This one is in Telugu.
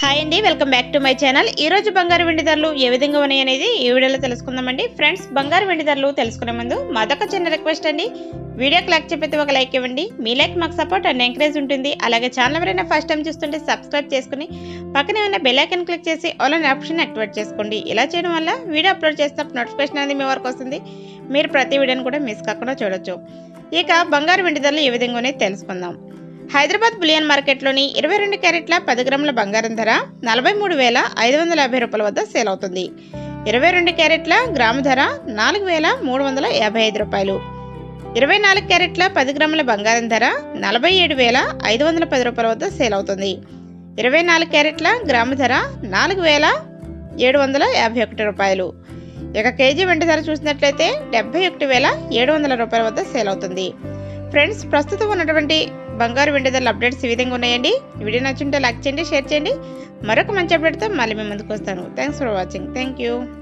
హాయ్ అండి welcome back to my channel ఈ రోజు బంగారు వెండి ధరలు ఏ విధంగా ఉన్నాయి అనేది ఈ వీడియోలో తెలుసుకుందామండి ఫ్రెండ్స్ బంగారు వెండి ధరలు తెలుసుకునే ముందు మాదొక చిన్న రిక్వెస్ట్ అండి వీడియోకి లైక్ చెప్పితే ఒక లైక్ ఇవ్వండి మీ లైక్ మాకు సపోర్ట్ అండ్ ఎంకరేజ్ ఉంటుంది అలాగే ఛానల్ ఎవరైనా ఫస్ట్ టైం చూస్తుంటే సబ్స్క్రైబ్ చేసుకుని పక్కనే ఉన్న బెల్ ఐకన్ క్లిక్ చేసి ఆల్ అనే ఆప్షన్ యాక్టివేట్ చేసుకోండి ఇలా చేయడం వల్ల వీడియో అప్లోడ్ చేసినప్పుడు నోటిఫికేషన్ అనేది మీ వరకు వస్తుంది మీరు ప్రతి వీడియోని కూడా మిస్ కాకుండా చూడొచ్చు ఇక బంగారు వెండి ధరలు ఏ విధంగా ఉన్నాయో తెలుసుకుందాం హైదరాబాద్ బులియన్ మార్కెట్లోని ఇరవై రెండు క్యారెట్ల పది గ్రాముల బంగారం ధర నలభై మూడు వేల ఐదు వందల యాభై రూపాయల వద్ద సేల్ అవుతుంది ఇరవై రెండు క్యారెట్ల గ్రాము ధర నాలుగు వేల మూడు వందల యాభై ఐదు రూపాయలు ఇరవై నాలుగు క్యారెట్ల పది గ్రాముల బంగారం ధర నలభై ఏడు వేల ఐదు వందల పది రూపాయల వద్ద సేల్ అవుతుంది ఇరవై నాలుగు క్యారెట్ల గ్రాము ధర నాలుగు వేల ఏడు వందల యాభై ఒకటి రూపాయలు ఇక కేజీ వెండి ధర చూసినట్లయితే డెబ్బై ఒకటి వేల ఏడు వందల రూపాయల వద్ద సేల్ అవుతుంది ఫ్రెండ్స్ ప్రస్తుతం ఉన్నటువంటి బంగారు వెండి ధరల అప్డేట్స్ ఈ విధంగా ఉన్నాయండి వీడియో నచ్చుంటే లైక్ చేయండి షేర్ చేయండి మరొక మంచి అప్డేట్తో మళ్ళీ మేము ముందుకు వస్తాను thanks for watching thank you